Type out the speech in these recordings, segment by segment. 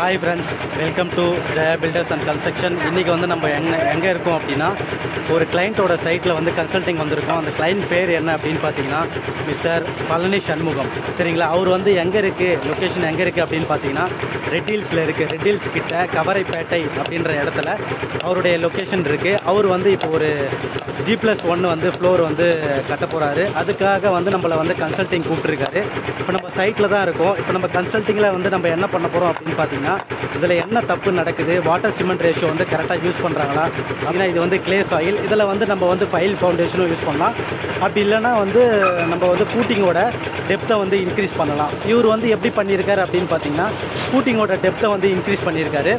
hi friends welcome to Jaya builders and construction இன்றைக்கி வந்து நம்ம எங்கே எங்கே இருக்கோம் அப்படின்னா ஒரு கிளைண்ட்டோட சைட்டில் வந்து கன்சல்டிங் வந்திருக்கோம் அந்த கிளைண்ட் பேர் என்ன அப்படின்னு பார்த்தீங்கன்னா மிஸ்டர் பழனி சண்முகம் சரிங்களா அவர் வந்து எங்கே இருக்குது லொக்கேஷன் எங்கே இருக்குது அப்படின்னு பார்த்தீங்கன்னா ரெட் ஹில்ஸில் இருக்குது ரெட் ஹில்ஸ் கிட்ட கவரைப்பேட்டை அப்படின்ற இடத்துல அவருடைய லொக்கேஷன் இருக்குது அவர் வந்து இப்போ ஒரு ஜி ப்ளஸ் ஒன்று வந்து ஃப்ளோர் வந்து கட்ட போகிறாரு அதுக்காக வந்து நம்மளை வந்து கன்சல்டிங் கூப்பிட்டுருக்காரு இப்போ நம்ம சைட்டில் தான் இருக்கோம் இப்போ நம்ம கன்சல்டிங்கில் வந்து நம்ம என்ன பண்ண போகிறோம் அப்படின்னு பார்த்தீங்கன்னா இதில் என்ன தப்பு நடக்குது வாட்டர் சிமெண்ட் ரேஷியோ வந்து கரெக்டாக யூஸ் பண்ணுறாங்களா அப்படின்னா இது வந்து கிளே சாயில் இதில் வந்து நம்ம வந்து ஃபைல் ஃபவுண்டேஷனும் யூஸ் பண்ணலாம் அப்படி இல்லைன்னா வந்து நம்ம வந்து ஃபூட்டிங்கோட டெப்த்தை வந்து இன்க்ரீஸ் பண்ணலாம் இவர் வந்து எப்படி பண்ணியிருக்காரு அப்படின்னு பார்த்தீங்கன்னா ஃபூட்டிங்கோட டெப்த்தை வந்து இன்க்ரீஸ் பண்ணியிருக்காரு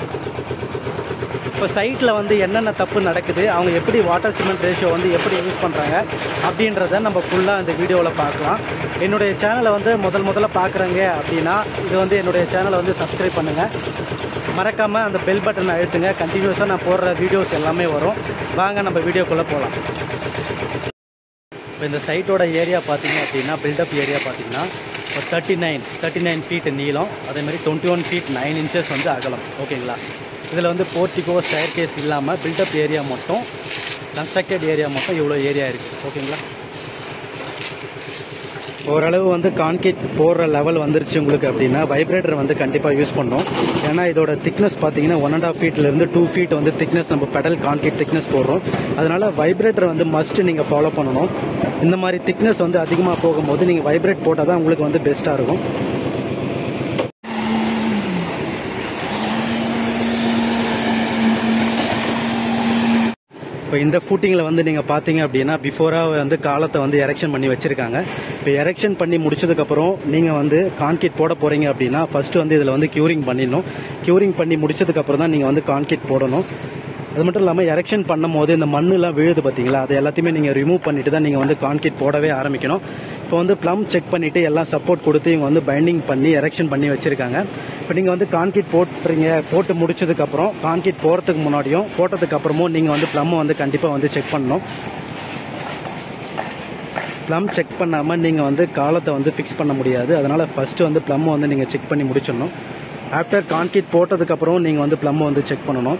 இப்போ சைட்டில் வந்து என்னென்ன தப்பு நடக்குது அவங்க எப்படி வாட்டர் சிமெண்ட் ரேஷியோ வந்து எப்படி யூஸ் பண்ணுறாங்க அப்படின்றத நம்ம ஃபுல்லாக இந்த வீடியோவில் பார்க்கலாம் என்னுடைய சேனலை வந்து முதல் முதல்ல பார்க்குறங்க அப்படின்னா இது வந்து என்னுடைய சேனலை வந்து சப்ஸ்கிரைப் பண்ணுங்கள் மறக்காமல் அந்த பெல் பட்டன் அழுத்துங்க கண்டினியூஸாக நான் போடுற வீடியோஸ் எல்லாமே வரும் வாங்க நம்ம வீடியோக்குள்ளே போகலாம் இப்போ இந்த சைட்டோட ஏரியா பார்த்தீங்க அப்படின்னா பில்டப் ஏரியா பார்த்தீங்கன்னா ஒரு thirty nine thirty nine feet நீளம் அதே மாதிரி twenty one feet nine inches வந்து அகலம் ஓகேங்களா இதில் வந்து போர்ட்டிகோ ஸ்டயர் கேஸ் இல்லாமல் பில்டப் ஏரியா மட்டும் கன்ஸ்ட்ரக்டட் ஏரியா மட்டும் இவ்வளோ ஏரியா இருக்குது ஓகேங்களா ஓரளவு வந்து கான்கிரீட் போடுற லெவல் வந்துருச்சு உங்களுக்கு அப்படின்னா வைப்ரேட்டர் வந்து கண்டிப்பாக யூஸ் பண்ணோம் ஏன்னா இதோட திக்னஸ் பார்த்தீங்கன்னா ஒன் அண்ட் ஆஃப் ஃபீட்லேருந்து டூ ஃபீட் வந்து திக்னஸ் நம்ம பெடல் கான்கிரீட் திக்னஸ் போடுறோம் அதனால வைப்ரேட்டர் வந்து மஸ்ட் நீங்கள் ஃபாலோ பண்ணணும் இந்த மாதிரி திக்னஸ் வந்து அதிகமாக போகும்போது நீங்கள் வைப்ரேட் போட்டால் தான் உங்களுக்கு வந்து பெஸ்ட்டாக இருக்கும் இப்போ இந்த ஃபூட்டிங்கில் வந்து நீங்கள் பார்த்தீங்க அப்படின்னா பிஃபோராக வந்து காலத்தை வந்து எரெக்ஷன் பண்ணி வச்சுருக்காங்க இப்போ எரெக்ஷன் பண்ணி முடிச்சதுக்கப்புறம் நீங்கள் வந்து கான்கிரீட் போட போகிறீங்க அப்படின்னா ஃபர்ஸ்ட் வந்து இதில் வந்து க்யூரிங் பண்ணிடணும் க்யூரிங் பண்ணி முடிச்சதுக்கப்புறம் தான் நீங்கள் வந்து கான்கிரீட் போடணும் அது மட்டும் இல்லாமல் எரெக்ஷன் பண்ணும் போது இந்த மண்ணுலாம் விழுது பார்த்தீங்களா அது எல்லாத்தையுமே நீங்கள் ரிமூவ் பண்ணிட்டு தான் நீங்கள் வந்து கான்கிரீட் போடவே ஆரம்பிக்கணும் இப்போ வந்து ப்ளம் செக் பண்ணிட்டு எல்லாம் சப்போர்ட் கொடுத்து இவங்க வந்து பைண்டிங் பண்ணி எரெக்ஷன் பண்ணி வச்சிருக்காங்க இப்போ நீங்கள் வந்து கான்கிரீட் போட்டுறீங்க போட்டு முடிச்சதுக்கப்புறம் கான்கிரீட் போடுறதுக்கு முன்னாடியும் போட்டதுக்கு அப்புறமும் நீங்கள் வந்து ப்ளம்மை வந்து கண்டிப்பாக வந்து செக் பண்ணணும் ப்ளம் செக் பண்ணாமல் நீங்கள் வந்து காலத்தை வந்து ஃபிக்ஸ் பண்ண முடியாது அதனால் ஃபஸ்ட்டு வந்து ப்ளம்மை வந்து நீங்கள் செக் பண்ணி முடிச்சிடணும் ஆஃப்டர் கான்கிரீட் போட்டதுக்கப்புறம் நீங்கள் வந்து ப்ளம்மை வந்து செக் பண்ணணும்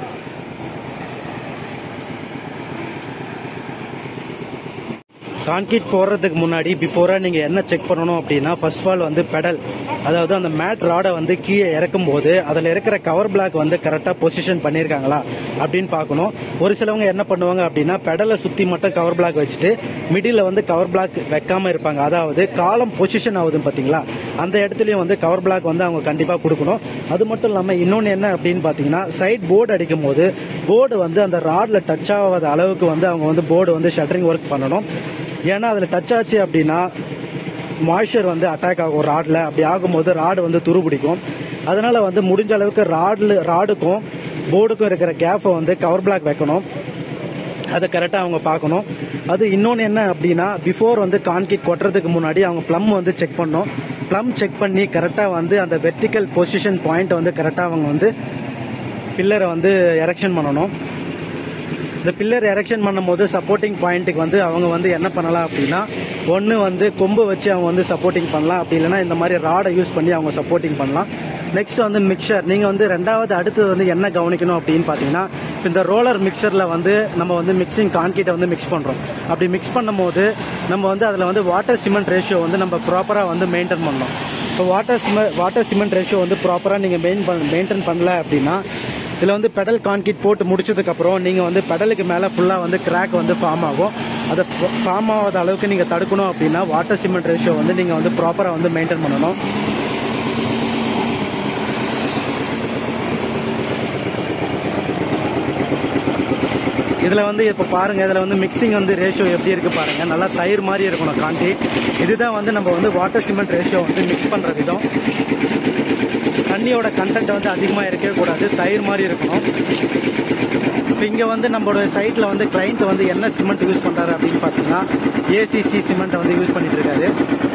கான்கிரீட் போடுறதுக்கு முன்னாடி பிஃபோராக நீங்கள் என்ன செக் பண்ணணும் அப்படின்னா ஃபர்ஸ்ட் ஆஃப் ஆல் வந்து பெடல் அதாவது அந்த மேட் ராடை வந்து கீழே இறக்கும் போது அதில் இருக்கிற கவர் பிளாக் வந்து கரெக்டாக பொசிஷன் பண்ணியிருக்காங்களா அப்படின்னு பார்க்கணும் ஒரு சிலவங்க என்ன பண்ணுவாங்க அப்படின்னா பெடலை சுற்றி மட்டும் கவர் பிளாக் வச்சுட்டு மிடில் வந்து கவர் பிளாக் வைக்காம இருப்பாங்க அதாவது காலம் பொசிஷன் ஆகுதுன்னு பார்த்தீங்களா அந்த இடத்துலையும் வந்து கவர் பிளாக் வந்து அவங்க கண்டிப்பாக கொடுக்கணும் அது மட்டும் இல்லாமல் இன்னொன்று என்ன அப்படின்னு பார்த்தீங்கன்னா சைட் போர்டு அடிக்கும் போது போர்டு வந்து அந்த ராடில் டச் ஆகாத அளவுக்கு வந்து அவங்க வந்து போர்டு வந்து ஷட்டரிங் ஒர்க் பண்ணணும் ஏன்னா அதில் டச் ஆச்சு அப்படின்னா மாய்ஸ்சர் வந்து அட்டாக் ஆகும் ராடில் அப்படி ஆகும்போது ராடு வந்து துரு பிடிக்கும் அதனால வந்து முடிஞ்ச அளவுக்கு ராடில் ராடுக்கும் போர்டுக்கும் இருக்கிற கேப்பை வந்து கவர் பிளாக் வைக்கணும் அதை கரெக்டாக அவங்க பார்க்கணும் அது இன்னொன்று என்ன அப்படின்னா பிஃபோர் வந்து கான்கிரீட் கொட்டுறதுக்கு முன்னாடி அவங்க ப்ளம் வந்து செக் பண்ணணும் ப்ளம் செக் பண்ணி கரெக்டாக வந்து அந்த வெர்டிக்கல் பொசிஷன் பாயிண்ட் வந்து கரெக்டாக அவங்க வந்து பில்லரை வந்து எரெக்ஷன் பண்ணணும் இந்த பில்லர் எரெக்ஷன் பண்ணும்போது சப்போர்ட்டிங் பாயிண்ட்டுக்கு வந்து அவங்க வந்து என்ன பண்ணலாம் அப்படின்னா ஒன்று வந்து கொம்பு வச்சு அவங்க வந்து சப்போர்ட்டிங் பண்ணலாம் அப்படி இல்லைன்னா இந்த மாதிரி ராடை யூஸ் பண்ணி அவங்க சப்போர்ட்டிங் பண்ணலாம் நெக்ஸ்ட் வந்து மிக்சர் நீங்கள் வந்து ரெண்டாவது அடுத்தது வந்து என்ன கவனிக்கணும் அப்படின்னு பார்த்தீங்கன்னா இப்போ இந்த ரோலர் மிக்சரில் வந்து நம்ம வந்து மிக்சிங் கான்கிரீட்டை வந்து மிக்ஸ் பண்ணுறோம் அப்படி மிக்ஸ் பண்ணும்போது நம்ம வந்து அதில் வந்து வாட்டர் சிமெண்ட் ரேஷியோ வந்து நம்ம ப்ராப்பராக வந்து மெயின்டைன் பண்ணணும் இப்போ water cement water cement ratio வந்து ப்ராப்பராக நீங்கள் மெயின் பண்ண மெயின்டைன் பண்ணல அப்படின்னா இதில் வந்து பெடல் கான்கிரீட் போட்டு முடிச்சதுக்கப்புறம் நீங்கள் வந்து பெடலுக்கு மேலே ஃபுல்லாக வந்து கிராக் வந்து ஃபார்ம் ஆகும் அதை ஃபார்ம் ஆகாத அளவுக்கு நீங்கள் தடுக்கணும் அப்படின்னா வாட்டர் சிமெண்ட் ரேஷியோ வந்து நீங்கள் வந்து ப்ராப்பராக வந்து மெயின்டைன் பண்ணணும் இதில் வந்து இப்போ பாருங்கள் இதில் வந்து மிக்சிங் வந்து ரேஷியோ எப்படி இருக்குது பாருங்கள் நல்லா தயிர் மாதிரி இருக்கணும் கான்கிரீட் இதுதான் வந்து நம்ம வந்து வாட்டர் சிமெண்ட் ரேஷியோ வந்து மிக்ஸ் பண்ணுற விதம் தண்ணியோட கண்டென்ட் வந்து அதிகமாக இருக்கவே கூடாது தயிர் மாதிரி இருக்கணும் இப்போ இங்கே வந்து நம்மளோட சைட்டில் வந்து கிளைண்ட் வந்து என்ன சிமெண்ட் யூஸ் பண்ணுறாரு அப்படின்னு பார்த்தீங்கன்னா ஏசிசி சிமெண்ட்டை வந்து யூஸ் பண்ணிட்டு இருக்காரு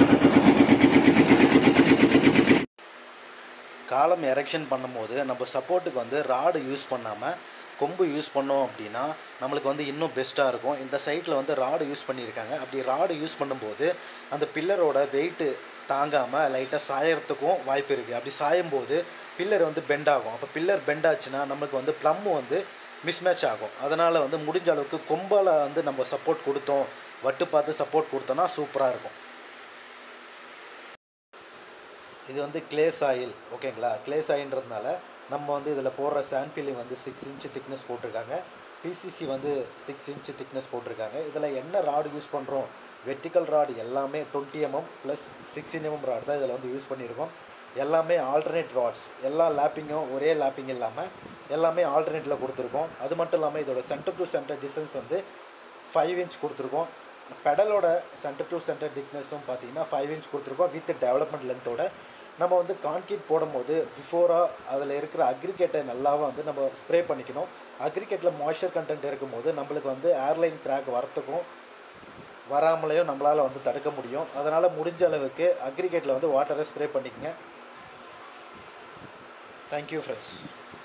காலம் எரெக்ஷன் பண்ணும்போது நம்ம சப்போர்ட்டுக்கு வந்து ராடு யூஸ் பண்ணாமல் கொம்பு யூஸ் பண்ணோம் அப்படின்னா நம்மளுக்கு வந்து இன்னும் பெஸ்ட்டாக இருக்கும் இந்த சைட்டில் வந்து ராடு யூஸ் பண்ணியிருக்காங்க அப்படி ராடு யூஸ் பண்ணும்போது அந்த பில்லரோட வெயிட்டு தாங்காமல் லைட்டாக சாயறதுக்கும் வாய்ப்பு இருக்குது அப்படி சாயும் போது பில்லர் வந்து பெண்ட் ஆகும் அப்போ பில்லர் பெண்ட் ஆச்சுன்னா நமக்கு வந்து ப்ளம் வந்து மிஸ்மேட்ச் ஆகும் அதனால் வந்து முடிஞ்ச அளவுக்கு கொம்பால் வந்து நம்ம சப்போர்ட் கொடுத்தோம் வட்டு பார்த்து சப்போர்ட் கொடுத்தோன்னா சூப்பராக இருக்கும் இது வந்து கிளே சாயில் ஓகேங்களா கிளே சாயின்றதுனால நம்ம வந்து இதில் போடுற சாண்ட் ஃபீலிங் வந்து சிக்ஸ் இன்ச் திக்னஸ் போட்டிருக்காங்க பிசிசி வந்து சிக்ஸ் இன்ச் திக்னஸ் போட்டிருக்காங்க இதில் என்ன ராடு யூஸ் பண்ணுறோம் வெர்டிக்கல் ராடு எல்லாமே twenty mm plus sixteen mm rod தான் இதில் வந்து யூஸ் பண்ணியிருக்கோம் எல்லாமே ஆல்டர்னேட் ராட்ஸ் எல்லா லேப்பிங்கும் ஒரே லேப்பிங் இல்லாமல் எல்லாமே ஆல்டர்னேட்டில் கொடுத்துருக்கோம் அது மட்டும் இல்லாமல் இதோட சென்டர் டு சென்டர் டிஸ்டன்ஸ் வந்து ஃபைவ் இன்ச் கொடுத்துருக்கோம் பெடலோட சென்டர் டு சென்டர் திக்னஸும் பார்த்தீங்கன்னா ஃபைவ் இன்ச் கொடுத்துருக்கோம் வித் டெவலப்மெண்ட் லென்த்தோட நம்ம வந்து கான்கிரீட் போடும்போது பிஃபோராக அதில் இருக்கிற அக்ரிகேட்டை நல்லாவே வந்து நம்ம ஸ்ப்ரே பண்ணிக்கணும் அக்ரிகேட்டில் மாய்ஸ்சர் கண்டென்ட் இருக்கும்போது நம்மளுக்கு வந்து ஏர்லைன் கிராக் வரத்துக்கும் வராமலையும் நம்மளால் வந்து தடுக்க முடியும் அதனால் முடிஞ்ச அளவுக்கு அக்ரிகேட்டில் வந்து வாட்டரை ஸ்ப்ரே பண்ணிக்கங்க தேங்க்யூ ஃப்ரெண்ட்ஸ்